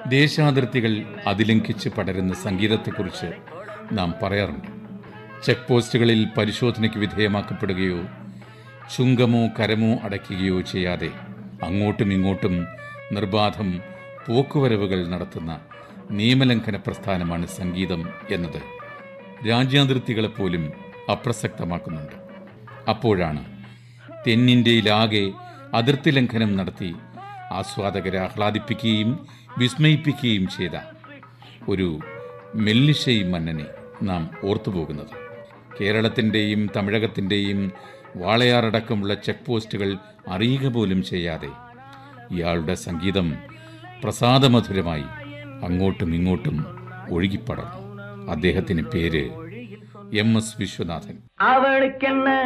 ദേശാതിർത്തികൾ അതിലംഘിച്ച് പടരുന്ന സംഗീതത്തെക്കുറിച്ച് നാം പറയാറുണ്ട് ചെക്ക് പോസ്റ്റുകളിൽ പരിശോധനയ്ക്ക് വിധേയമാക്കപ്പെടുകയോ ചുങ്കമോ കരമോ അടയ്ക്കുകയോ ചെയ്യാതെ അങ്ങോട്ടും ഇങ്ങോട്ടും നിർബാധം പോക്കുവരവുകൾ നടത്തുന്ന നിയമലംഘന പ്രസ്ഥാനമാണ് സംഗീതം എന്നത് രാജ്യാതിർത്തികളെപ്പോലും അപ്രസക്തമാക്കുന്നുണ്ട് അപ്പോഴാണ് തെന്നിന്ത്യയിലാകെ അതിർത്തി ലംഘനം നടത്തി ആസ്വാദകരെ ആഹ്ലാദിപ്പിക്കുകയും വിസ്മയിപ്പിക്കുകയും ചെയ്ത ഒരു മെല്ലിശൈ മന്നനെ നാം ഓർത്തുപോകുന്നത് കേരളത്തിൻ്റെയും തമിഴകത്തിൻ്റെയും വാളയാറടക്കമുള്ള ചെക്ക് പോസ്റ്റുകൾ അറിയുക പോലും ചെയ്യാതെ ഇയാളുടെ സംഗീതം പ്രസാദമധുരമായി അങ്ങോട്ടും ഇങ്ങോട്ടും ഒഴുകിപ്പടർന്നു അദ്ദേഹത്തിന് പേര് എം എസ് വിശ്വനാഥൻ அவளுக்கென்ன